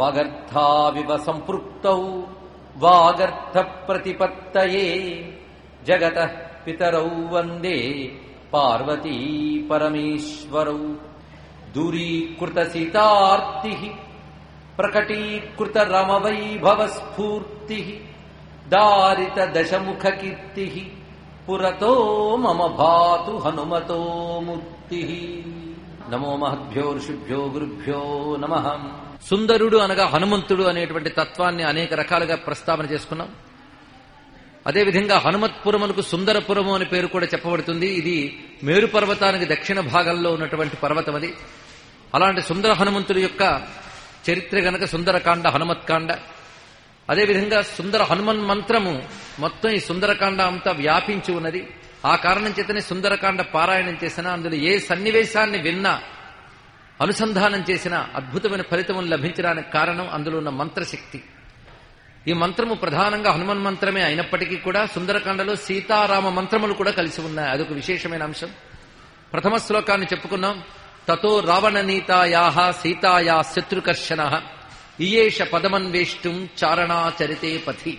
వాగర్థావివ సంపృక్తౌ వాగర్థ ప్రతిపత్తయే జగత పితరౌ వందే పార్వతీ పరమేశ్వరౌ దూరీకృత సీతార్తి ప్రకటీకృత రమవైభవ స్ఫూర్తి దారిత దశముఖ కీర్తి పురతో మమ భాతు హనుమతో మూర్తి నమో మహద్భ్యో ఋషిభ్యో గురుభ్యో నమ సుందరుడు అనగా హనుమంతుడు అనేటువంటి తత్వాన్ని అనేక రకాలుగా ప్రస్తావన చేసుకున్నాం అదేవిధంగా హనుమత్పురమునకు సుందరపురము అని పేరు కూడా చెప్పబడుతుంది ఇది మేరు పర్వతానికి దక్షిణ భాగంలో ఉన్నటువంటి పర్వతం అది అలాంటి సుందర హనుమంతుడి యొక్క చరిత్ర గనక సుందరకాండ హనుమత్కాండ అదేవిధంగా సుందర హనుమన్ మంత్రము మొత్తం ఈ సుందరకాండ అంతా వ్యాపించి ఉన్నది ఆ కారణం చేతనే సుందరకాండ పారాయణం చేసినా అందులో ఏ సన్నివేశాన్ని విన్నా అనుసంధానం చేసినా అద్భుతమైన ఫలితం లభించడానికి కారణం అందులో ఉన్న మంత్రశక్తి ఈ మంత్రము ప్రధానంగా హనుమన్ మంత్రమే అయినప్పటికీ కూడా సుందరకాండలో సీతారామ మంత్రములు కూడా కలిసి ఉన్నాయి అదొక విశేషమైన అంశం ప్రథమ శ్లోకాన్ని చెప్పుకున్నాం తతో రావణ నీతాయాహ సీతాయా శత్రుకర్షణ ఇయేష పదమన్వేష్టం చారణాచరితే పథి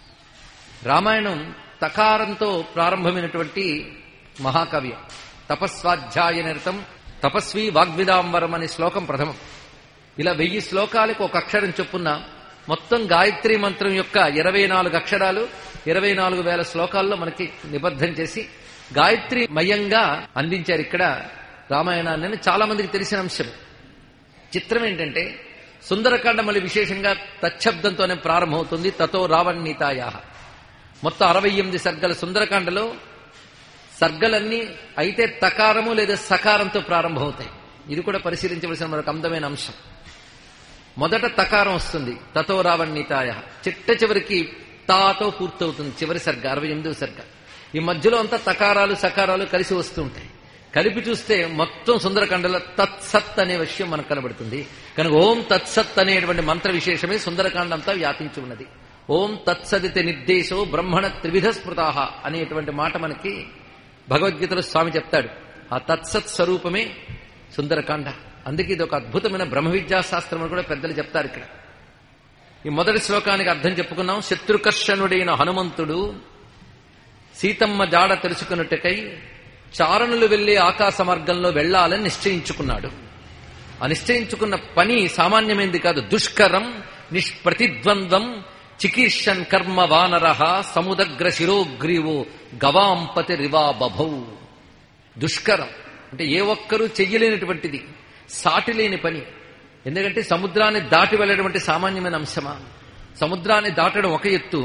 రామాయణం తకారంతో ప్రారంభమైనటువంటి మహాకవ్యం తపస్వాధ్యాయ నిరతం తపస్వి వాగ్విదాంబరం అనే శ్లోకం ప్రథమం ఇలా వెయ్యి శ్లోకాలకు ఒక అక్షరం చొప్పున మొత్తం గాయత్రి మంత్రం యొక్క ఇరవై నాలుగు అక్షరాలు ఇరవై నాలుగు వేల శ్లోకాల్లో మనకి నిబద్ధం చేసి గాయత్రి మయంగా అందించారు ఇక్కడ రామాయణాన్ని చాలా మందికి తెలిసిన అంశం చిత్రం ఏంటంటే సుందరకాండ మళ్ళీ విశేషంగా తచ్చబ్దంతోనే ప్రారంభమవుతుంది తతో రావణీతాయా మొత్తం అరవై ఎనిమిది సర్గల సుందరకాండలో సర్గలన్నీ అయితే తకారము లేదా సకారంతో ప్రారంభమవుతాయి ఇది కూడా పరిశీలించవలసిన మరొక అందమైన అంశం మొదట తకారం వస్తుంది తతో రావణీతాయ చిట్ట చివరికి తాతో పూర్తవుతుంది చివరి సర్గ అరవై ఎనిమిదవ సర్గ ఈ మధ్యలో అంతా తకారాలు సకారాలు కలిసి వస్తూ ఉంటాయి కలిపి చూస్తే మొత్తం సుందరకాండలో తత్సత్ అనే విషయం మనకు కనబడుతుంది కనుక ఓం తత్సత్ అనేటువంటి మంత్ర విశేషమే సుందరకాండ అంతా వ్యాపించి ఉన్నది ఓం తత్సదిత నిర్దేశో బ్రహ్మణ త్రివిధ స్మృతాహ అనేటువంటి మాట మనకి భగవద్గీతలో స్వామి చెప్తాడు ఆ తత్సత్ స్వరూపమే సుందరకాండ అందుకే ఇది ఒక అద్భుతమైన బ్రహ్మ విద్యా శాస్త్రం అని కూడా పెద్దలు చెప్తారు ఇక్కడ ఈ మొదటి శ్లోకానికి అర్థం చెప్పుకున్నాం శత్రుకర్షణుడైన హనుమంతుడు సీతమ్మ జాడ తెలుసుకున్నట్టుకై చారణులు వెళ్లే ఆకాశ మార్గంలో వెళ్లాలని నిశ్చయించుకున్నాడు ఆ నిశ్చయించుకున్న పని సామాన్యమైంది కాదు దుష్కరం నిష్ప్రతిద్వంద్వం చికీర్షన్ కర్మ వానర సముదగ్ర శిరోగ్రీవో గవాంపతి రివా బభౌ దుష్కరం అంటే ఏ ఒక్కరూ చెయ్యలేనటువంటిది సాటి లేని పని ఎందుకంటే సముద్రాన్ని దాటి వెళ్ళటువంటి సామాన్యమైన అంశమా సముద్రాన్ని దాటడం ఒక ఎత్తు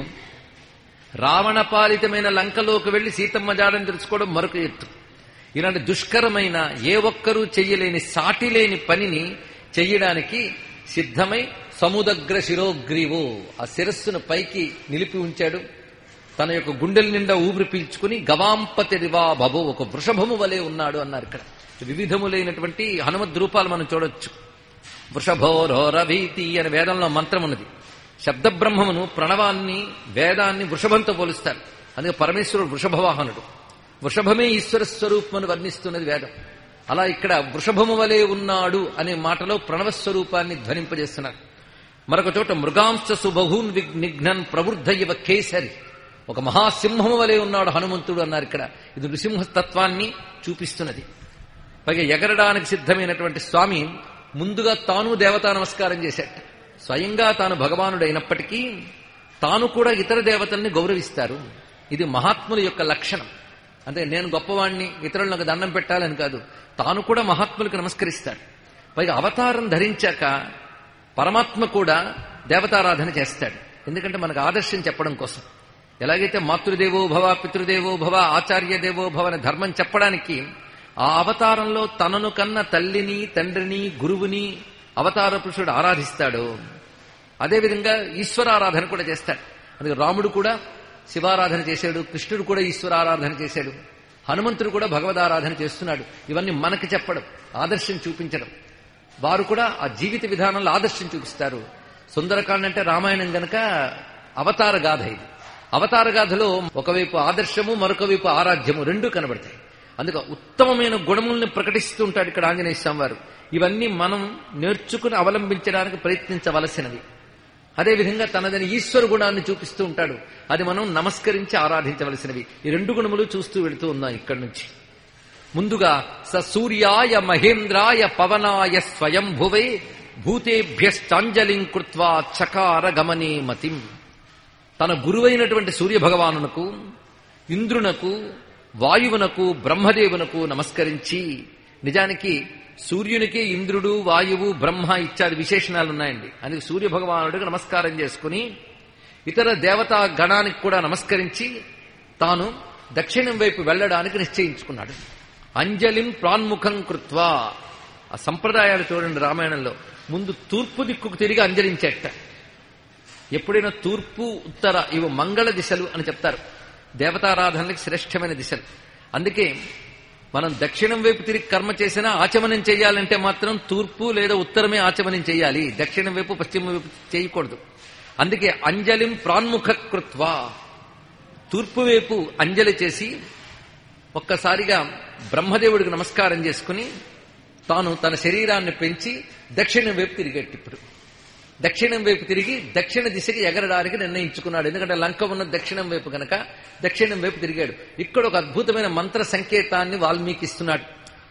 రావణపాలితమైన లంకలోకి వెళ్లి సీతమ్మ జాడని తెలుసుకోవడం మరొక ఎత్తు ఇలాంటి దుష్కరమైన ఏ ఒక్కరూ చెయ్యలేని సాటి లేని పనిని చెయ్యడానికి సిద్ధమై సముదగ్ర శిరోగ్రీవో ఆ శిరస్సును పైకి నిలిపి ఉంచాడు తన యొక్క గుండెల నిండా ఊపిరి పీల్చుకుని గవాంపతి రివా బబు ఒక వృషభము వలె ఉన్నాడు అన్నారు ఇక్కడ వివిధములైనటువంటి హనుమద్ రూపాలు మనం చూడొచ్చు వృషభోరోరభీతి అనే వేదంలో మంత్రం ఉన్నది శబ్ద బ్రహ్మమును ప్రణవాన్ని వేదాన్ని వృషభంతో పోలుస్తారు అందుకే పరమేశ్వరుడు వృషభవాహనుడు వృషభమే ఈశ్వర స్వరూపమును వర్ణిస్తున్నది వేదం అలా ఇక్కడ వృషభము వలె ఉన్నాడు అనే మాటలో ప్రణవ స్వరూపాన్ని ధ్వనింపజేస్తున్నారు మరొక చోట మృగాంశ సుబహూన్ నిఘ్నన్ ప్రవృద్ధ ఇవ కేసరి ఒక మహాసింహము వలె ఉన్నాడు హనుమంతుడు అన్నారు ఇక్కడ ఇది నృసింహతత్వాన్ని చూపిస్తున్నది పైగా ఎగరడానికి సిద్ధమైనటువంటి స్వామి ముందుగా తాను దేవతా నమస్కారం చేశాట స్వయంగా తాను భగవానుడు అయినప్పటికీ తాను కూడా ఇతర దేవతల్ని గౌరవిస్తారు ఇది మహాత్ముల యొక్క లక్షణం అంటే నేను గొప్పవాణ్ణి ఇతరులకు దండం పెట్టాలని కాదు తాను కూడా మహాత్ములకు నమస్కరిస్తాడు పైగా అవతారం ధరించాక పరమాత్మ కూడా దేవతారాధన చేస్తాడు ఎందుకంటే మనకు ఆదర్శం చెప్పడం కోసం ఎలాగైతే మాతృదేవో భవ పితృదేవో భవ ఆచార్య దేవో భవ అనే ధర్మం చెప్పడానికి ఆ అవతారంలో తనను కన్న తల్లిని తండ్రిని గురువుని అవతార పురుషుడు ఆరాధిస్తాడు అదేవిధంగా ఈశ్వరారాధన కూడా చేస్తాడు అందుకే రాముడు కూడా శివారాధన చేశాడు కృష్ణుడు కూడా ఈశ్వరారాధన చేశాడు హనుమంతుడు కూడా భగవదారాధన చేస్తున్నాడు ఇవన్నీ మనకి చెప్పడం ఆదర్శం చూపించడం వారు కూడా ఆ జీవిత విధానంలో ఆదర్శం చూపిస్తారు సుందరకాండ అంటే రామాయణం గనక అవతార గాథ ఇది అవతార గాథలో ఒకవైపు ఆదర్శము మరొక వైపు ఆరాధ్యము రెండు కనబడతాయి అందుకే ఉత్తమమైన గుణముల్ని ప్రకటిస్తూ ఉంటాడు ఇక్కడ ఆంజనేయ స్వామి వారు ఇవన్నీ మనం నేర్చుకుని అవలంబించడానికి ప్రయత్నించవలసినవి అదేవిధంగా తనదని ఈశ్వర గుణాన్ని చూపిస్తూ ఉంటాడు అది మనం నమస్కరించి ఆరాధించవలసినవి ఈ రెండు గుణములు చూస్తూ వెళుతూ ఉన్నాం ఇక్కడి నుంచి ముందుగా స సూర్యాయ మహేంద్రాయ పవనాయ స్వయంభువే భూతేభ్యశ్చాంజలిం కృత్వా చకార గమనే మతిం తన గురువైనటువంటి సూర్యభగవానునకు ఇంద్రునకు వాయువునకు బ్రహ్మదేవునకు నమస్కరించి నిజానికి సూర్యునికి ఇంద్రుడు వాయువు బ్రహ్మ ఇత్యాది విశేషణాలు ఉన్నాయండి అందుకే సూర్య భగవానుడికి నమస్కారం చేసుకుని ఇతర దేవతా గణానికి కూడా నమస్కరించి తాను దక్షిణం వైపు వెళ్ళడానికి నిశ్చయించుకున్నాడు అంజలిం ప్రాన్ముఖం కృత్వా ఆ సంప్రదాయాలు చూడండి రామాయణంలో ముందు తూర్పు దిక్కుకు తిరిగి అంజలించేట ఎప్పుడైనా తూర్పు ఉత్తర ఇవి మంగళ దిశలు అని చెప్తారు దేవతారాధనలకు శ్రేష్టమైన దిశలు అందుకే మనం దక్షిణం వైపు తిరిగి కర్మ చేసినా ఆచమనం చేయాలంటే మాత్రం తూర్పు లేదా ఉత్తరమే ఆచమనం చేయాలి దక్షిణం వైపు పశ్చిమ వైపు చేయకూడదు అందుకే అంజలిం ప్రాన్ముఖ కృత్వా తూర్పు వైపు అంజలి చేసి ఒక్కసారిగా బ్రహ్మదేవుడికి నమస్కారం చేసుకుని తాను తన శరీరాన్ని పెంచి దక్షిణం వైపు తిరిగేట్టు ఇప్పుడు దక్షిణం వైపు తిరిగి దక్షిణ దిశకి ఎగరడానికి నిర్ణయించుకున్నాడు ఎందుకంటే లంక ఉన్న దక్షిణం వైపు గనక దక్షిణం వైపు తిరిగాడు ఇక్కడ ఒక అద్భుతమైన మంత్ర సంకేతాన్ని వాల్మీకి ఇస్తున్నాడు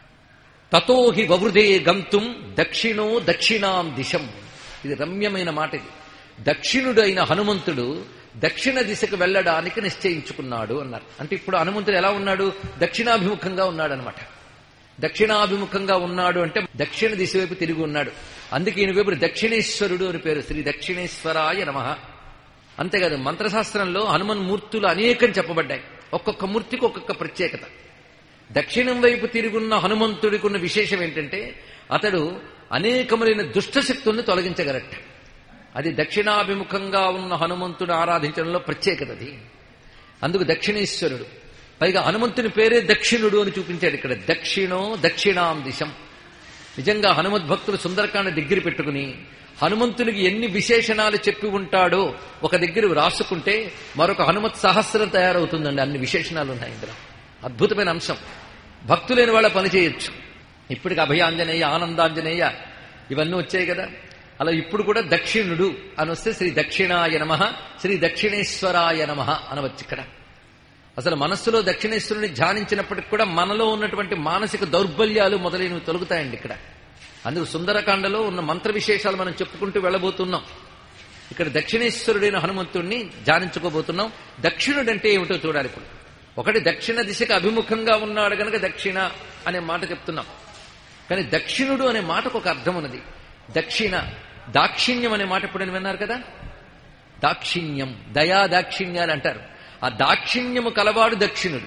తతోహి వవృదే గంతుం దక్షిణో దక్షిణాం దిశం ఇది రమ్యమైన మాట ఇది దక్షిణుడైన హనుమంతుడు దక్షిణ దిశకు వెళ్ళడానికి నిశ్చయించుకున్నాడు అన్నారు అంటే ఇప్పుడు హనుమంతుడు ఎలా ఉన్నాడు దక్షిణాభిముఖంగా ఉన్నాడు అనమాట దక్షిణాభిముఖంగా ఉన్నాడు అంటే దక్షిణ దిశ వైపు తిరిగి ఉన్నాడు అందుకే ఈయన వైపు దక్షిణేశ్వరుడు అని పేరు శ్రీ దక్షిణేశ్వరాయ నమ అంతేకాదు మంత్రశాస్త్రంలో హనుమన్ మూర్తులు అనేకం చెప్పబడ్డాయి ఒక్కొక్క మూర్తికి ఒక్కొక్క ప్రత్యేకత దక్షిణం వైపు తిరుగున్న హనుమంతుడికి ఉన్న విశేషం ఏంటంటే అతడు అనేకములైన దుష్టశక్తుల్ని తొలగించగలట అది దక్షిణాభిముఖంగా ఉన్న హనుమంతుడు ఆరాధించడంలో ప్రత్యేకత అది అందుకు దక్షిణేశ్వరుడు పైగా హనుమంతుని పేరే దక్షిణుడు అని చూపించాడు ఇక్కడ దక్షిణో దక్షిణాం దిశం నిజంగా హనుమద్భక్తులు సుందరకాండ దగ్గర పెట్టుకుని హనుమంతునికి ఎన్ని విశేషణాలు చెప్పి ఉంటాడో ఒక దగ్గర రాసుకుంటే మరొక హనుమత్ సహస్రం తయారవుతుందండి అన్ని విశేషణాలు ఉన్నాయి ఇందులో అద్భుతమైన అంశం భక్తులైన వాళ్ళ పని చేయొచ్చు ఇప్పటికి అభయాంజనేయ ఆనందాంజనేయ ఇవన్నీ వచ్చాయి కదా అలా ఇప్పుడు కూడా దక్షిణుడు అని వస్తే శ్రీ దక్షిణాయ నమ శ్రీ దక్షిణేశ్వరాయ నమ అనవచ్చు ఇక్కడ అసలు మనస్సులో దక్షిణేశ్వరుని ధ్యానించినప్పటికి కూడా మనలో ఉన్నటువంటి మానసిక దౌర్బల్యాలు మొదలైనవి తొలగుతాయండి ఇక్కడ అందుకు సుందరకాండలో ఉన్న మంత్ర విశేషాలు మనం చెప్పుకుంటూ వెళ్ళబోతున్నాం ఇక్కడ దక్షిణేశ్వరుడైన హనుమంతుణ్ణి ధ్యానించుకోబోతున్నాం దక్షిణుడంటే ఏమిటో చూడాలి ఇప్పుడు ఒకటి దక్షిణ దిశకు అభిముఖంగా ఉన్నాడు గనక దక్షిణ అనే మాట చెప్తున్నాం కానీ దక్షిణుడు అనే మాటకు ఒక అర్థం ఉన్నది దక్షిణ దాక్షిణ్యం అనే మాట ఎప్పుడైనా విన్నారు కదా దాక్షిణ్యం దయా దాక్షిణ్యాలు అంటారు ఆ దాక్షిణ్యము కలవాడు దక్షిణుడు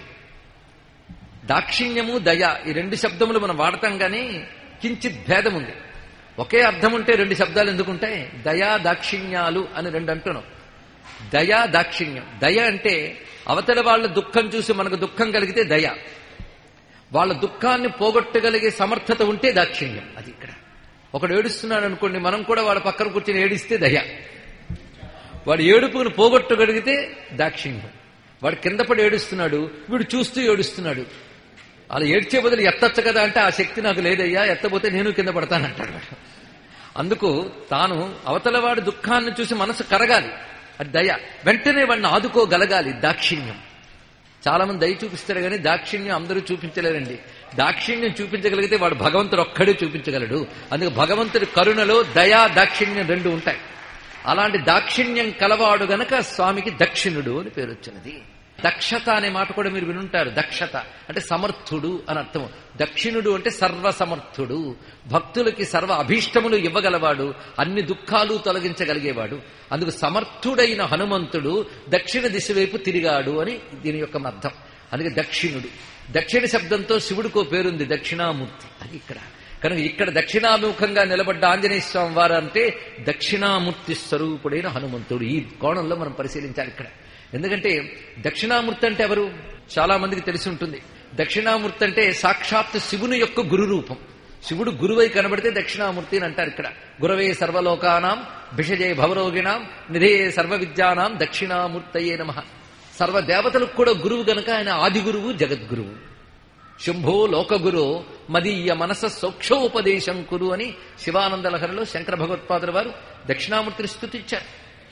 దాక్షిణ్యము దయ ఈ రెండు శబ్దములు మనం వాడతాం గాని కించిత్ భేదం ఉంది ఒకే అర్థం ఉంటే రెండు శబ్దాలు ఎందుకుంటాయి దయా దాక్షిణ్యాలు అని రెండు అంటున్నాం దయా దాక్షిణ్యం దయ అంటే అవతల వాళ్ళ దుఃఖం చూసి మనకు దుఃఖం కలిగితే దయ వాళ్ళ దుఃఖాన్ని పోగొట్టగలిగే సమర్థత ఉంటే దాక్షిణ్యం అది ఇక్కడ ఒకడు ఏడుస్తున్నాడు అనుకోండి మనం కూడా వాడు పక్కన కూర్చొని ఏడిస్తే దయ వాడు ఏడుపును పోగొట్టగలిగితే దాక్షిణ్యం వాడు కింద పడి ఏడుస్తున్నాడు వీడు చూస్తూ ఏడుస్తున్నాడు అలా ఏడ్చే బదులు ఎత్తచ్చు కదా అంటే ఆ శక్తి నాకు లేదయ్యా ఎత్తపోతే నేను కింద పడతానంటాడు వాడు అందుకు తాను అవతల వాడి దుఃఖాన్ని చూసి మనసు కరగాలి అది దయ వెంటనే వాడిని ఆదుకోగలగాలి దాక్షిణ్యం చాలా మంది దయ చూపిస్తారు కానీ దాక్షిణ్యం అందరూ చూపించలేరండి దాక్షిణ్యం చూపించగలిగితే వాడు భగవంతుడు ఒక్కడే చూపించగలడు అందుకు భగవంతుడి కరుణలో దయా దాక్షిణ్యం రెండు ఉంటాయి అలాంటి దాక్షిణ్యం కలవాడు గనక స్వామికి దక్షిణుడు అని పేరు వచ్చినది దక్షత అనే మాట కూడా మీరు వినుంటారు దక్షత అంటే సమర్థుడు అని అర్థం దక్షిణుడు అంటే సర్వసమర్థుడు భక్తులకి సర్వ అభీష్టములు ఇవ్వగలవాడు అన్ని దుఃఖాలు తొలగించగలిగేవాడు అందుకు సమర్థుడైన హనుమంతుడు దక్షిణ దిశ వైపు తిరిగాడు అని దీని యొక్క అర్థం అందుకే దక్షిణుడు దక్షిణ శబ్దంతో శివుడికో పేరుంది దక్షిణామూర్తి అది ఇక్కడ కనుక ఇక్కడ దక్షిణాముఖంగా నిలబడ్డ ఆంజనేయ స్వామి వారు అంటే దక్షిణామూర్తి స్వరూపుడైన హనుమంతుడు ఈ కోణంలో మనం పరిశీలించాలి ఇక్కడ ఎందుకంటే దక్షిణామూర్తి అంటే ఎవరు చాలా మందికి తెలిసి ఉంటుంది దక్షిణామూర్తి అంటే సాక్షాత్ శివుని యొక్క గురు రూపం శివుడు గురువై కనబడితే దక్షిణామూర్తి అని అంటారు ఇక్కడ గురవే సర్వలోకానాం భిషజే భవరోగిణాం నిధే సర్వ విద్యానాం దక్షిణామూర్తయే నమ సర్వ దేవతలకు కూడా గురువు గనక ఆయన ఆది గురువు జగద్గురువు శంభో లోకగురు మదీయ మనస సౌక్షోపదేశం కురు అని శివానంద లహరిలో శంకర భగవత్పాదుల వారు దక్షిణామూర్తిని స్థుతించారు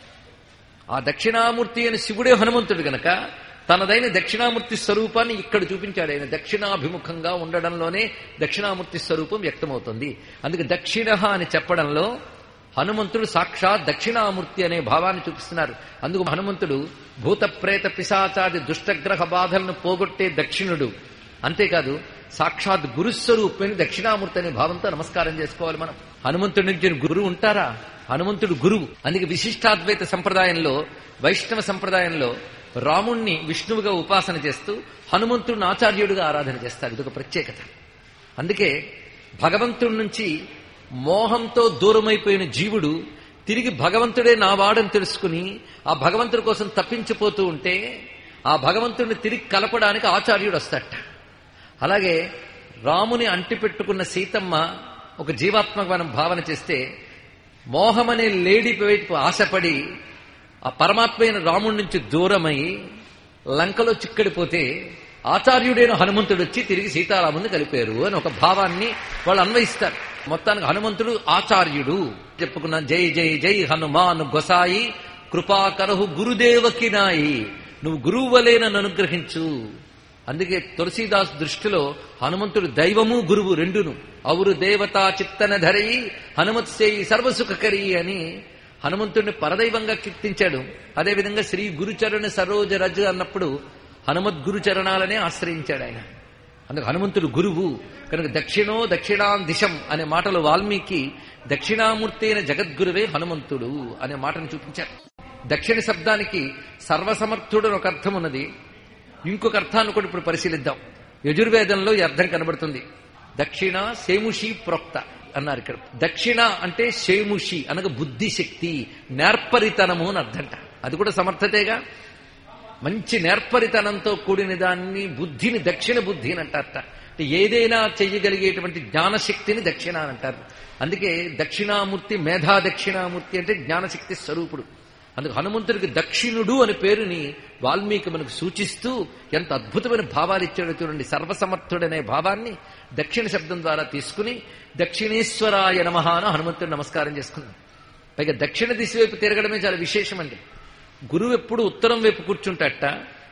ఆ దక్షిణామూర్తి అని శివుడే హనుమంతుడు గనక తనదైన దక్షిణామూర్తి స్వరూపాన్ని ఇక్కడ చూపించాడు ఆయన దక్షిణాభిముఖంగా ఉండడంలోనే దక్షిణామూర్తి స్వరూపం వ్యక్తమవుతుంది అందుకే దక్షిణ అని చెప్పడంలో హనుమంతుడు సాక్షాత్ దక్షిణామూర్తి అనే భావాన్ని చూపిస్తున్నారు అందుకు హనుమంతుడు భూత ప్రేత పిశాచాది దుష్టగ్రహ బాధలను పోగొట్టే దక్షిణుడు అంతేకాదు సాక్షాత్ గురుస్వరూపిణి దక్షిణామూర్తి అనే భావంతో నమస్కారం చేసుకోవాలి మనం హనుమంతుడి నుంచి గురువు ఉంటారా హనుమంతుడు గురువు అందుకే విశిష్టాద్వైత సంప్రదాయంలో వైష్ణవ సంప్రదాయంలో రాముణ్ణి విష్ణువుగా ఉపాసన చేస్తూ హనుమంతుడిని ఆచార్యుడిగా ఆరాధన చేస్తారు ఇదొక ప్రత్యేకత అందుకే భగవంతుడి నుంచి మోహంతో దూరమైపోయిన జీవుడు తిరిగి భగవంతుడే నా వాడని తెలుసుకుని ఆ భగవంతుడి కోసం తప్పించిపోతూ ఉంటే ఆ భగవంతుడిని తిరిగి కలపడానికి ఆచార్యుడు వస్తాట అలాగే రాముని అంటిపెట్టుకున్న సీతమ్మ ఒక జీవాత్మక మనం భావన చేస్తే మోహమనే లేడీ వైపు ఆశపడి ఆ పరమాత్మైన రాముడి నుంచి దూరమై లంకలో చిక్కడిపోతే ఆచార్యుడైన హనుమంతుడు వచ్చి తిరిగి సీతారాముని కలిపారు అని ఒక భావాన్ని వాళ్ళు అన్వయిస్తారు మొత్తానికి హనుమంతుడు ఆచార్యుడు చెప్పుకున్నాను జై జై జై హనుమాన్ గొసాయి కృపాకరహు గురుదేవకి నాయి నువ్వు గురువు వలే నన్ను అనుగ్రహించు అందుకే తులసీదాస్ దృష్టిలో హనుమంతుడు దైవము గురువు రెండును అవురు దేవతా చిత్తన ధరయి హనుమత్సేయి సర్వసుఖకరి అని హనుమంతుడిని పరదైవంగా కీర్తించాడు అదేవిధంగా శ్రీ గురుచరణ సరోజ రజ అన్నప్పుడు హనుమద్గురు చరణాలనే ఆశ్రయించాడు ఆయన అందుకు హనుమంతుడు గురువు కనుక దక్షిణో దక్షిణాం దిశం అనే మాటలు వాల్మీకి దక్షిణామూర్తి అయిన జగద్గురువే హనుమంతుడు అనే మాటను చూపించారు దక్షిణ శబ్దానికి సర్వసమర్థుడు అని ఒక అర్థం ఉన్నది ఇంకొక అర్థాన్ని కూడా ఇప్పుడు పరిశీలిద్దాం యజుర్వేదంలో ఈ అర్థం కనబడుతుంది దక్షిణ సేముషి ప్రోక్త అన్నారు ఇక్కడ దక్షిణ అంటే సేముషి అనగా బుద్ధిశక్తి నేర్పరితనము అని అర్థంట అది కూడా సమర్థతేగా మంచి నేర్పరితనంతో కూడిన దాన్ని బుద్ధిని దక్షిణ బుద్ధి అని అంటారట అంటే ఏదైనా చెయ్యగలిగేటువంటి జ్ఞానశక్తిని దక్షిణ అని అంటారు అందుకే దక్షిణామూర్తి మేధా దక్షిణామూర్తి అంటే జ్ఞానశక్తి స్వరూపుడు అందుకు హనుమంతుడికి దక్షిణుడు అనే పేరుని వాల్మీకి మనకు సూచిస్తూ ఎంత అద్భుతమైన భావాలు ఇచ్చాడో చూడండి సర్వసమర్థుడనే భావాన్ని దక్షిణ శబ్దం ద్వారా తీసుకుని దక్షిణేశ్వరాయ నమః అని హనుమంతుడు నమస్కారం చేసుకున్నాం పైగా దక్షిణ దిశ వైపు తిరగడమే చాలా విశేషమండి గురువు ఎప్పుడు ఉత్తరం వైపు కూర్చుంటాట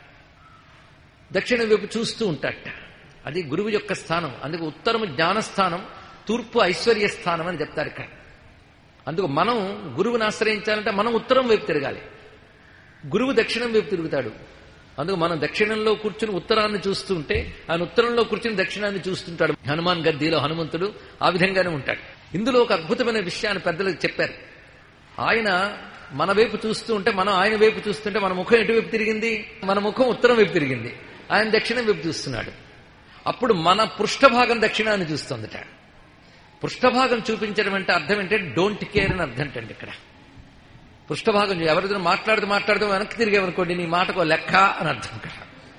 దక్షిణ వైపు చూస్తూ ఉంటాట అది గురువు యొక్క స్థానం అందుకు ఉత్తరము జ్ఞానస్థానం తూర్పు ఐశ్వర్య స్థానం అని చెప్తారు ఇక్కడ అందుకు మనం గురువుని ఆశ్రయించాలంటే మనం ఉత్తరం వైపు తిరగాలి గురువు దక్షిణం వైపు తిరుగుతాడు అందుకు మనం దక్షిణంలో కూర్చుని ఉత్తరాన్ని చూస్తుంటే ఆయన ఉత్తరంలో కూర్చుని దక్షిణాన్ని చూస్తుంటాడు హనుమాన్ గద్దీలో హనుమంతుడు ఆ విధంగానే ఉంటాడు ఇందులో ఒక అద్భుతమైన విషయాన్ని పెద్దలకు చెప్పారు ఆయన మన వైపు చూస్తూ ఉంటే మనం ఆయన వైపు చూస్తుంటే మన ముఖం ఎటువైపు తిరిగింది మన ముఖం ఉత్తరం వైపు తిరిగింది ఆయన దక్షిణం వైపు చూస్తున్నాడు అప్పుడు మన పృష్ఠభాగం దక్షిణాన్ని చూస్తుందట పృష్ఠభాగం చూపించడం అంటే అర్థం ఏంటంటే డోంట్ కేర్ అని అర్థం అంటే ఇక్కడ పృష్ఠభాగం చూ- ఎవరితో మాట్లాడుతూ మాట్లాడుతూ వెనక్కి తిరిగేవనుకోండి నీ మాటకో లెక్క అని అర్థం ఇక్కడ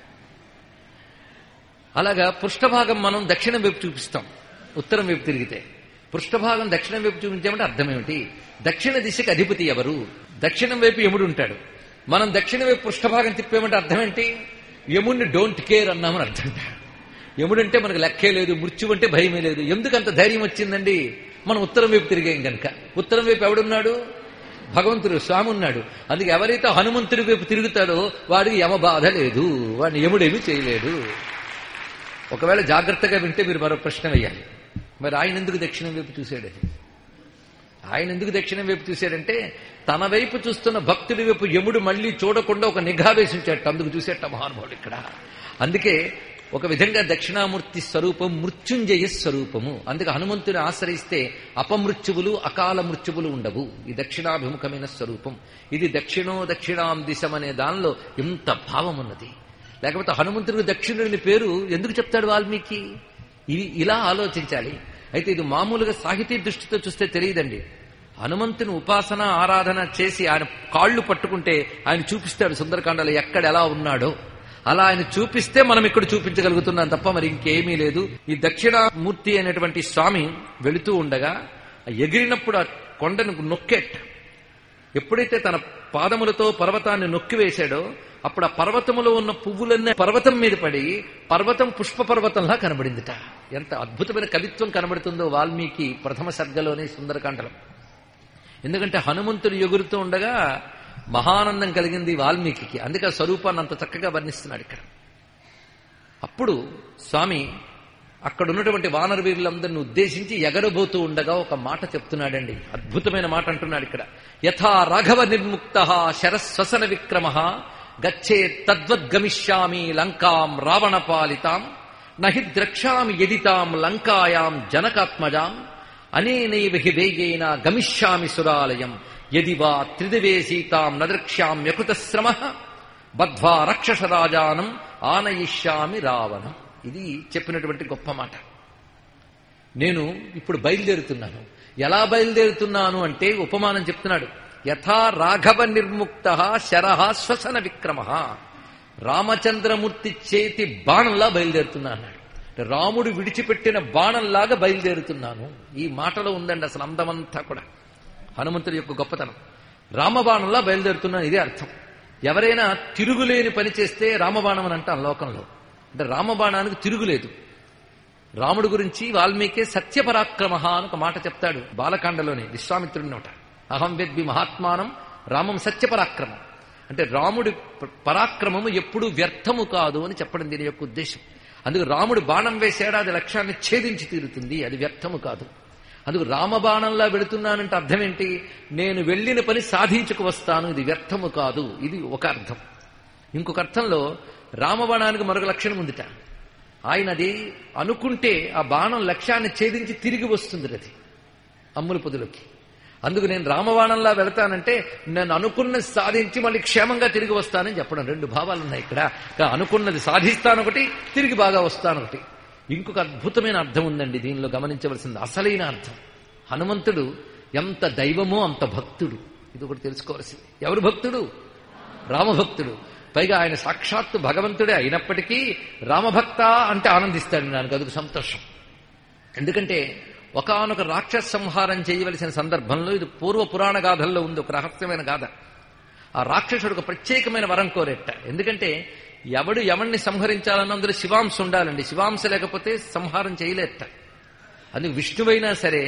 అలాగా పృష్ఠభాగం మనం దక్షిణం వైపు చూపిస్తాం ఉత్తరం వైపు తిరిగితే పృష్ఠభాగం దక్షిణం వైపు చూపించామంటే అర్థం ఏమిటి దక్షిణ దిశకి అధిపతి ఎవరు దక్షిణం వైపు యముడు ఉంటాడు మనం దక్షిణ వైపు పృష్ఠభాగం తిప్పామంటే అర్థం ఏంటి యముడిని డోంట్ కేర్ అన్నామని అర్థం యముడంటే మనకు లెక్కే లేదు మృత్యు అంటే భయమే లేదు ఎందుకు అంత ధైర్యం వచ్చిందండి మనం ఉత్తరం వైపు తిరిగాం గనక ఉత్తరం వైపు ఎవడున్నాడు భగవంతుడు స్వామి ఉన్నాడు అందుకే ఎవరైతే హనుమంతుడి వైపు తిరుగుతాడో వాడికి యమ బాధ లేదు వాడిని యముడేమీ చేయలేడు ఒకవేళ జాగ్రత్తగా వింటే మీరు మరో ప్రశ్న వేయాలి మరి ఆయన ఎందుకు దక్షిణం వైపు చూశాడు ఆయన ఎందుకు దక్షిణం వైపు చూశాడంటే తన వైపు చూస్తున్న భక్తుడి వైపు యముడు మళ్ళీ చూడకుండా ఒక నిఘా వేసి ఉంచాడు అందుకు చూసేట మహానుభావుడు ఇక్కడ అందుకే ఒక విధంగా దక్షిణామూర్తి స్వరూపం మృత్యుంజయ స్వరూపము అందుకే హనుమంతుని ఆశ్రయిస్తే అపమృత్యువులు అకాల మృత్యువులు ఉండవు ఈ దక్షిణాభిముఖమైన స్వరూపం ఇది దక్షిణో దక్షిణాం దిశం అనే దానిలో ఎంత భావం ఉన్నది లేకపోతే హనుమంతుడికి దక్షిణుడిని పేరు ఎందుకు చెప్తాడు వాల్మీకి ఇవి ఇలా ఆలోచించాలి అయితే ఇది మామూలుగా సాహితీ దృష్టితో చూస్తే తెలియదండి హనుమంతుని ఉపాసన ఆరాధన చేసి ఆయన కాళ్ళు పట్టుకుంటే ఆయన చూపిస్తాడు సుందరకాండలో ఎక్కడ ఎలా ఉన్నాడో అలా ఆయన చూపిస్తే మనం ఇక్కడ చూపించగలుగుతున్నాం తప్ప మరి ఇంకేమీ లేదు ఈ దక్షిణామూర్తి అనేటువంటి స్వామి వెళుతూ ఉండగా ఆ ఎగిరినప్పుడు ఆ కొండను నొక్కెట్ ఎప్పుడైతే తన పాదములతో పర్వతాన్ని నొక్కివేశాడో అప్పుడు ఆ పర్వతములో ఉన్న పువ్వులన్నీ పర్వతం మీద పడి పర్వతం పుష్ప పర్వతంలా కనబడిందిట ఎంత అద్భుతమైన కవిత్వం కనబడుతుందో వాల్మీకి ప్రథమ సర్గలోని సుందరకాండలో ఎందుకంటే హనుమంతుడు ఎగురుతూ ఉండగా మహానందం కలిగింది వాల్మీకి అందుకే ఆ స్వరూపాన్ని అంత చక్కగా వర్ణిస్తున్నాడు ఇక్కడ అప్పుడు స్వామి అక్కడ ఉన్నటువంటి వానర వీరులందరిని ఉద్దేశించి ఎగరబోతూ ఉండగా ఒక మాట చెప్తున్నాడండి అద్భుతమైన మాట అంటున్నాడు ఇక్కడ యథా రాఘవ నిర్ముక్త శరస్వసన విక్రమ గచ్చే తద్వద్గమిష్యామి లంకాం రావణ పాలితాం నహి ద్రక్ష్యామి యదితాం లంకాయాం జనకాత్మజాం అనేనైవ హి వేగేన గమిష్యామి సురాలయం యది వా త్రిదివే సీతాం నద్రక్ష్యామ్యకృతశ్రమ బద్ధ్వా రాక్షసరాజానం ఆనయిష్యామి రావణం ఇది చెప్పినటువంటి గొప్ప మాట నేను ఇప్పుడు బయలుదేరుతున్నాను ఎలా బయలుదేరుతున్నాను అంటే ఉపమానం చెప్తున్నాడు యథా రాఘవ నిర్ముక్త శరహ శ్వసన విక్రమ రామచంద్రమూర్తి చేతి బాణంలా బయలుదేరుతున్నా అన్నాడు అంటే రాముడు విడిచిపెట్టిన బాణంలాగా బయలుదేరుతున్నాను ఈ మాటలో ఉందండి అసలు అందమంతా కూడా హనుమంతుడి యొక్క గొప్పతనం రామబాణంలా బయలుదేరుతున్నాను ఇదే అర్థం ఎవరైనా తిరుగులేని పని చేస్తే రామబాణం అని అంటాం లోకంలో అంటే రామబాణానికి తిరుగులేదు రాముడు గురించి వాల్మీకి సత్యపరాక్రమ అని ఒక మాట చెప్తాడు బాలకాండలోని విశ్వామిత్రుడి నోట అహం వెద్వి మహాత్మానం రామం సత్యపరాక్రమం అంటే రాముడి ప- పరాక్రమము ఎప్పుడూ వ్యర్థము కాదు అని చెప్పడం దీని యొక్క ఉద్దేశం అందుకు రాముడు బాణం వేసాడు అది లక్ష్యాన్ని ఛేదించి తీరుతుంది అది వ్యర్థము కాదు అందుకు రామబాణంలా వెళుతున్నానంటే అర్థం ఏంటి నేను వెళ్ళిన పని సాధించుకు వస్తాను ఇది వ్యర్థము కాదు ఇది ఒక అర్థం ఇంకొక అర్థంలో రామబాణానికి మరొక లక్షణం ఉందిట ఆయన అది అనుకుంటే ఆ బాణం లక్ష్యాన్ని ఛేదించి తిరిగి వస్తుంది అది అమ్ముల పొదులకి అందుకు నేను రామబాణంలా వెళతానంటే నేను అనుకున్నది సాధించి మళ్ళీ క్షేమంగా తిరిగి వస్తానని చెప్పడం రెండు భావాలు ఉన్నాయి ఇక్కడ కా- అనుకున్నది సాధిస్తానొకటి తిరిగి బాగా వస్తానొకటి ఇంకొక అద్భుతమైన అర్థం ఉందండి దీనిలో గమనించవలసింది అసలైన అర్థం హనుమంతుడు ఎంత దైవమో అంత భక్తుడు ఇది ఒకటి తెలుసుకోవాల్సింది ఎవరు భక్తుడు రామభక్తుడు పైగా ఆయన సాక్షాత్తు భగవంతుడే అయినప్పటికీ రామభక్త అంటే ఆనందిస్తాడు నాకు అదుకు సంతోషం ఎందుకంటే ఒకానొక రాక్షస సంహారం చేయవలసిన సందర్భంలో ఇది పూర్వ పురాణ గాథల్లో ఉంది ఒక రహస్యమైన గాథ ఆ రాక్షసుడు ఒక ప్రత్యేకమైన వరం కోరేట ఎందుకంటే ఎవడు ఎవడిని సంహరించాలన్న అందులో శివాంశ ఉండాలండి శివాంశ లేకపోతే సంహారం చేయలేట అందుకు విష్ణువైనా సరే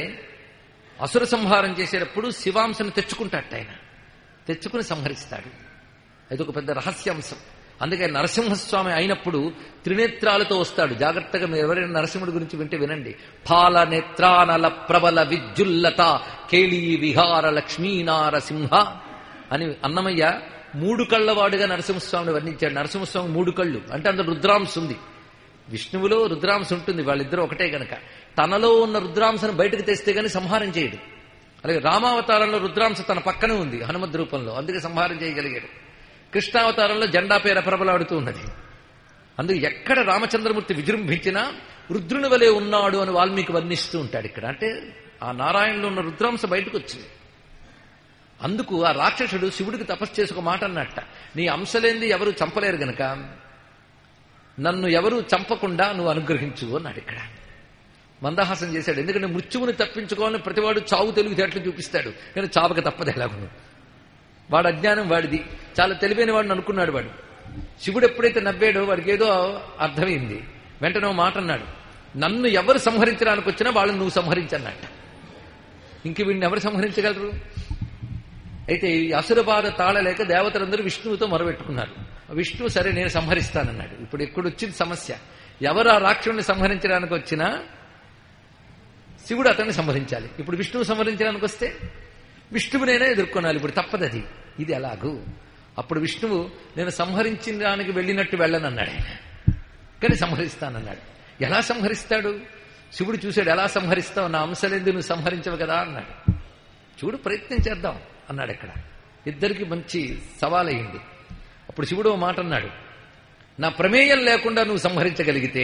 అసుర సంహారం చేసేటప్పుడు శివాంశను తెచ్చుకుంటాట ఆయన తెచ్చుకుని సంహరిస్తాడు అది ఒక పెద్ద రహస్యాంశం అందుకే నరసింహస్వామి అయినప్పుడు త్రినేత్రాలతో వస్తాడు జాగ్రత్తగా మీరు ఎవరైనా నరసింహుడి గురించి వింటే వినండి పాల నేత్రానల ప్రబల విద్యుల్లత కేళీ విహార లక్ష్మీనారసింహ అని అన్నమయ్య మూడు కళ్ళవాడుగా నరసింహస్వామిని వర్ణించాడు నరసింహస్వామి మూడు కళ్ళు అంటే అందులో రుద్రాంశ ఉంది విష్ణువులో రుద్రాంశ ఉంటుంది వాళ్ళిద్దరూ ఒకటే గనక తనలో ఉన్న రుద్రాంశను బయటకు తెస్తే గాని సంహారం చేయడు అలాగే రామావతారంలో రుద్రాంశ తన పక్కనే ఉంది హనుమద్ రూపంలో అందుకే సంహారం చేయగలిగాడు కృష్ణావతారంలో జెండా పేర ప్రబలాడుతూ ఉన్నది అందుకు ఎక్కడ రామచంద్రమూర్తి విజృంభించినా రుద్రుని వలె ఉన్నాడు అని వాల్మీకి వర్ణిస్తూ ఉంటాడు ఇక్కడ అంటే ఆ నారాయణలో ఉన్న రుద్రాంశ బయటకు వచ్చింది అందుకు ఆ రాక్షసుడు శివుడికి తపస్సు చేసి ఒక మాట అన్నట్ట నీ అంశలేంది ఎవరు చంపలేరు గనక నన్ను ఎవరు చంపకుండా నువ్వు అనుగ్రహించు అన్నాడు ఇక్కడ మందహాసం చేశాడు ఎందుకంటే మృత్యువుని తప్పించుకోవాలని ప్రతివాడు చావు తెలివితేటలు చూపిస్తాడు కానీ చావక తప్పదు ఎలాగను వాడు అజ్ఞానం వాడిది చాలా తెలివైన వాడిని అనుకున్నాడు వాడు శివుడు ఎప్పుడైతే నవ్వాడో వాడికి ఏదో అర్థమైంది వెంటనే ఓ మాట అన్నాడు నన్ను ఎవరు సంహరించడానికి వచ్చినా వాళ్ళని నువ్వు సంహరించన్నట్ట ఇంక వీడిని ఎవరు సంహరించగలరు అయితే ఈ అసుర బాధ తాళలేక దేవతలందరూ విష్ణువుతో మొరబెట్టుకున్నారు విష్ణువు సరే నేను సంహరిస్తానన్నాడు ఇప్పుడు ఇక్కడ వచ్చింది సమస్య ఎవరు ఆ రాక్షసుని సంహరించడానికి వచ్చినా శివుడు అతన్ని సంహరించాలి ఇప్పుడు విష్ణువు సంహరించడానికి వస్తే విష్ణువునైనా ఎదుర్కొనాలి ఇప్పుడు తప్పదది ఇది ఎలాగూ అప్పుడు విష్ణువు నేను సంహరించడానికి వెళ్ళినట్టు వెళ్ళనన్నాడు ఆయన కానీ సంహరిస్తానన్నాడు ఎలా సంహరిస్తాడు శివుడు చూశాడు ఎలా సంహరిస్తావు నా అంశలేంది నువ్వు సంహరించవు కదా అన్నాడు చూడు ప్రయత్నం చేద్దాం అన్నాడు ఇక్కడ ఇద్దరికి మంచి సవాల్ అయింది అప్పుడు శివుడు ఓ మాట అన్నాడు నా ప్రమేయం లేకుండా నువ్వు సంహరించగలిగితే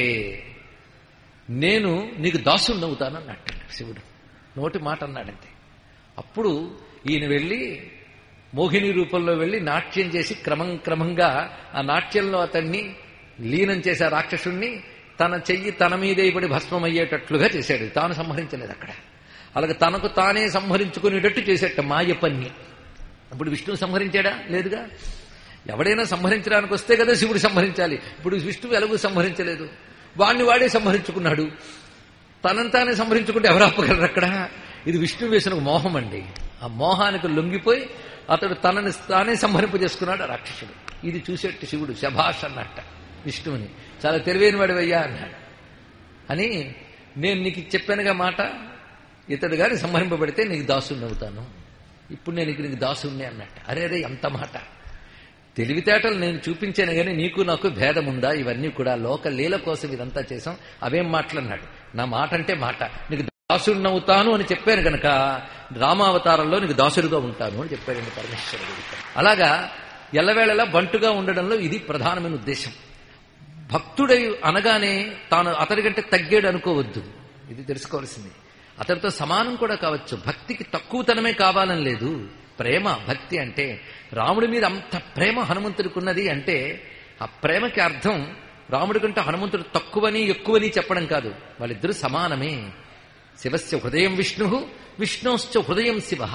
నేను నీకు దాసుని అవుతానన్నట్టు శివుడు నోటి మాట అన్నాడంతే అప్పుడు ఈయన వెళ్ళి మోహిని రూపంలో వెళ్ళి నాట్యం చేసి క్రమం క్రమంగా ఆ నాట్యంలో అతన్ని లీనం చేసే రాక్షసుణ్ణి తన చెయ్యి తన మీదే పడి భస్మమయ్యేటట్లుగా చేశాడు తాను సంహరించలేదు అక్కడ అలాగే తనకు తానే సంహరించుకునేటట్టు చేసేట మాయ పన్ని అప్పుడు విష్ణువు సంహరించాడా లేదుగా ఎవడైనా సంహరించడానికి వస్తే కదా శివుడు సంహరించాలి ఇప్పుడు విష్ణువు ఎలాగూ సంహరించలేదు వాడిని వాడే సంహరించుకున్నాడు తనంతానే సంహరించుకుంటే ఎవరు ఆపగలరు అక్కడ ఇది విష్ణువు వేసిన ఒక మోహం అండి ఆ మోహానికి లొంగిపోయి అతడు తనని తానే సంహరింప చేసుకున్నాడు ఆ రాక్షసుడు ఇది చూసేట్టు శివుడు శభాష్ అన్నట్ట విష్ణువుని చాలా తెలివైన వాడివయ్యా అన్నాడు అని నేను నీకు చెప్పానుగా మాట ఇతడు గాని సంహరింపబడితే నీకు దాసుని అవుతాను ఇప్పుడు నేను ఇక నీకు దాసుణ్ణి అన్నట్టు అరే అరే ఎంత మాట తెలివితేటలు నేను చూపించాను గానీ నీకు నాకు భేదం ఉందా ఇవన్నీ కూడా లోక లీల కోసం ఇదంతా చేశాం అవేం మాటలన్నాడు నా మాట అంటే మాట నీకు దాసుడినవుతాను అని చెప్పాను గనక రామావతారంలో నీకు దాసుడుగా ఉంటాను అని చెప్పాడండి పరమేశ్వరుడు ఇక్కడ. అలాగా ఎల్లవేళలా బంటుగా ఉండడంలో ఇది ప్రధానమైన ఉద్దేశం భక్తుడై అనగానే తాను అతడికంటే తగ్గాడు అనుకోవద్దు ఇది తెలుసుకోవాల్సింది అతడితో సమానం కూడా కావచ్చు భక్తికి తక్కువతనమే కావాలని లేదు ప్రేమ భక్తి అంటే రాముడి మీద అంత ప్రేమ హనుమంతుడికి ఉన్నది అంటే ఆ ప్రేమకి అర్థం రాముడి కంటే హనుమంతుడు తక్కువని ఎక్కువని చెప్పడం కాదు వాళ్ళిద్దరూ సమానమే శివస్య హృదయం విష్ణు విష్ణోశ్చ హృదయం శివ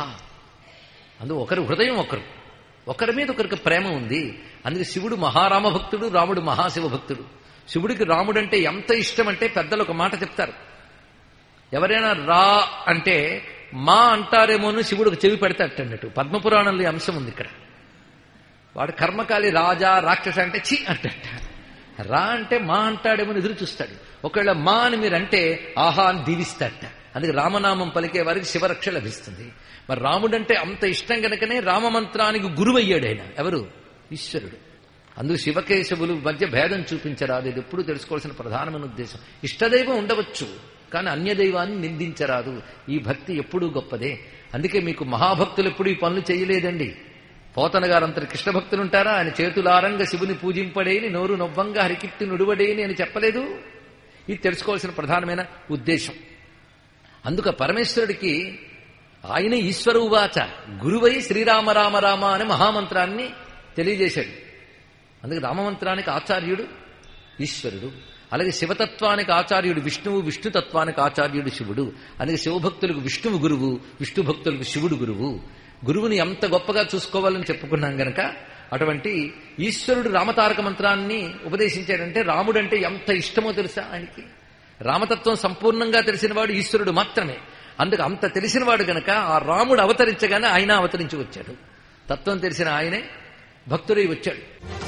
అందు ఒకరు హృదయం ఒకరు ఒకరి మీద ఒకరికి ప్రేమ ఉంది అందుకే శివుడు మహారామ భక్తుడు రాముడు మహాశివ భక్తుడు శివుడికి రాముడు అంటే ఎంత ఇష్టం అంటే పెద్దలు ఒక మాట చెప్తారు ఎవరైనా రా అంటే మా అంటారేమోను శివుడికి చెవి పెడతాడన్నట్టు పద్మపురాణంలో ఈ అంశం ఉంది ఇక్కడ వాడు కర్మకాలి రాజా రాక్షస అంటే చి అంటట రా అంటే మా అంటాడేమో ఎదురు చూస్తాడు ఒకవేళ మా అని మీరు అంటే ఆహా అని దీవిస్తాడట అందుకే రామనామం పలికే వారికి శివరక్ష లభిస్తుంది మరి రాముడంటే అంత ఇష్టం కనుకనే రామమంత్రానికి గురువయ్యాడు ఆయన ఎవరు ఈశ్వరుడు అందుకు శివకేశవులు మధ్య భేదం చూపించరాదు ఇది ఎప్పుడు తెలుసుకోవాల్సిన ప్రధానమైన ఉద్దేశం ఇష్టదైవం ఉండవచ్చు కానీ అన్యదైవాన్ని నిందించరాదు ఈ భక్తి ఎప్పుడూ గొప్పదే అందుకే మీకు మహాభక్తులు ఎప్పుడు ఈ పనులు చేయలేదండి పోతన గారంతటి కృష్ణ భక్తులు ఉంటారా ఆయన చేతులారంగ శివుని పూజింపడేని నోరు నొవ్వంగా హరికిట్టి నుడువడేని అని చెప్పలేదు ఇది తెలుసుకోవాల్సిన ప్రధానమైన ఉద్దేశం అందుక పరమేశ్వరుడికి ఆయన ఈశ్వర ఉవాచ గురువై శ్రీరామ రామ రామ అనే మహామంత్రాన్ని తెలియజేశాడు అందుకే రామమంత్రానికి ఆచార్యుడు ఈశ్వరుడు అలాగే శివతత్వానికి ఆచార్యుడు విష్ణువు విష్ణుతత్వానికి ఆచార్యుడు శివుడు అందుకే శివభక్తులకు విష్ణువు గురువు విష్ణు భక్తులకు శివుడు గురువు గురువుని ఎంత గొప్పగా చూసుకోవాలని చెప్పుకున్నాం గనక అటువంటి ఈశ్వరుడు రామతారక మంత్రాన్ని ఉపదేశించాడంటే రాముడంటే ఎంత ఇష్టమో తెలుసా ఆయనకి రామతత్వం సంపూర్ణంగా తెలిసినవాడు ఈశ్వరుడు మాత్రమే అందుకు అంత తెలిసినవాడు గనక ఆ రాముడు అవతరించగానే ఆయన అవతరించి వచ్చాడు తత్వం తెలిసిన ఆయనే భక్తుడై వచ్చాడు